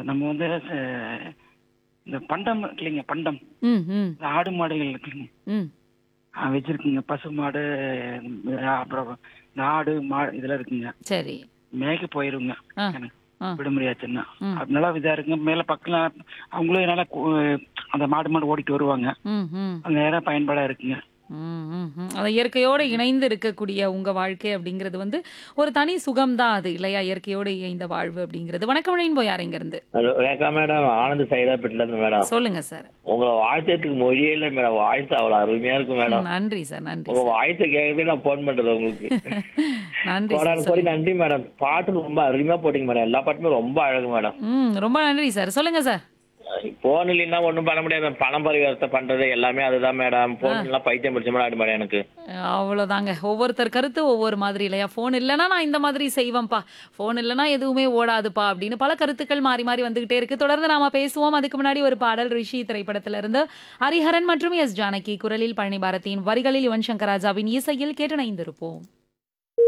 நம்ம வந்து அஹ், இந்த பண்டம் இருக்கு இல்லைங்க பண்டம் ம் ம் இந்த ஆடு மாடுகள் இருக்குங்க ம் அஹ், வச்சிருக்குங்க பசு மாடு அஹ், அப்புறம் இந்த ஆடு மாடு இதெல்லாம் இருக்குங்க சரி மேய்க்க போயிருங்க ஆ எனக்கு ஆ விடுமுறையாச்சுன்னா ம். அது நல்லா இதா இருக்குங்க மேல பக்கம் அவங்களும் நல்லா கு- அந்த மாடு மாடு ஓடிட்டு வருவாங்க ம் ம் அந்த நேரம் பயன்பாடா இருக்குங்க ம், ம், ம். அது இயற்கையோடு இணைந்து இருக்கக்கூடிய உங்க வாழ்க்கை அப்படிங்கிறது வந்து ஒரு தனி சுகம் தான் அது இல்லையா இயற்கையோடு இணைந்த வாழ்வு அப்படிங்கிறது வணக்கம் ரெயின்போ யார் இங்க இருந்து ஹலோ வணக்கம் மேடம் ஆனந்த் சைதாப்பேட்டில இருந்து மேடம் சொல்லுங்க சார் உங்களை வாழ்த்ததுக்கு மொழியே இல்லை மேடம் வாழ்த்து அவ்வளோ அருமையா இருக்கும் மேடம் நன்றி சார் நன்றி உங்க சார் வாழ்த்து கேட்கறதே நான் ஃபோன் பண்றது உங்களுக்கு நன்றி கோடான சார் கோடி சொல்லுங்க. நன்றி மேடம் பாட்டு ரொம்ப அருமையா போட்டீங்க மேடம் எல்லா பாட்டுமே ரொம்ப அழகு மேடம் ம் ரொம்ப நன்றி சார் சொல்லுங்க சார் போன் இல்லைன்னா ஒன்றும் பண்ண முடியாது பணம் பரிவர்த்தனை பண்றது எல்லாமே அதுதான் மேடம் போன் எல்லாம் பைத்தியம் பிடிச்ச மாதிரி ஆடு மேடம் எனக்கு அவ்வளோதாங்க ஒவ்வொருத்தர் கருத்து ஒவ்வொரு மாதிரி இல்லையா ஃபோன் இல்லைன்னா நான் இந்த மாதிரி செய்வேன்ப்பா ஃபோன் இல்லைன்னா எதுவுமே ஓடாதுப்பா அப்படின்னு பல கருத்துக்கள் மாறி மாறி வந்துகிட்டே இருக்கு தொடர்ந்து நாம பேசுவோம் அதுக்கு முன்னாடி ஒரு பாடல் ரிஷி திரைப்படத்துல இருந்து ஹரிஹரன் மற்றும் எஸ் ஜானகி குரலில் பழனி பாரதியின் வரிகளில் யுவன் சங்கர் ராஜாவின் இசையில் கேட்டு இணைந்திருப்போம்